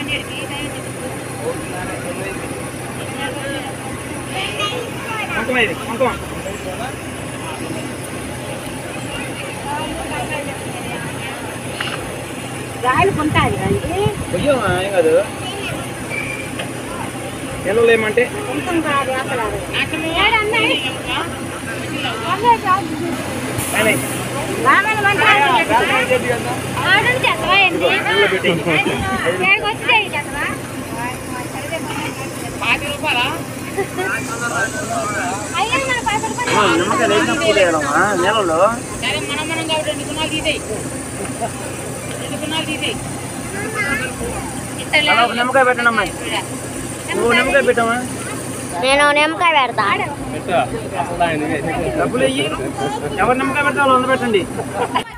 కుంకుమ ఇది కుంకుమ రాయలు కొంటాది అయ్యో ఏం కాదు ఎల్లో ఏమంటే కొంచెం కాదు అసలు ఆయన రామని ఆడు చేస్తావా ఏంటి ఏడుకు వస్తే చేస్తావా అయ్యా మన పది రూపాయలు నిమ్మకాయలు వేసిన పూలు వేయడమా నీళ్ళలో అలా ఒక నిమ్మకాయ పెట్టండి అమ్మాయి నువ్వు నిమ్మకాయ పెట్టామా నేను నిమ్మకాయ పెడతా డబ్బులు వెయ్యి ఎవరు నిమ్మకాయ పెడతా వాళ్ళు వంద పెట్టండి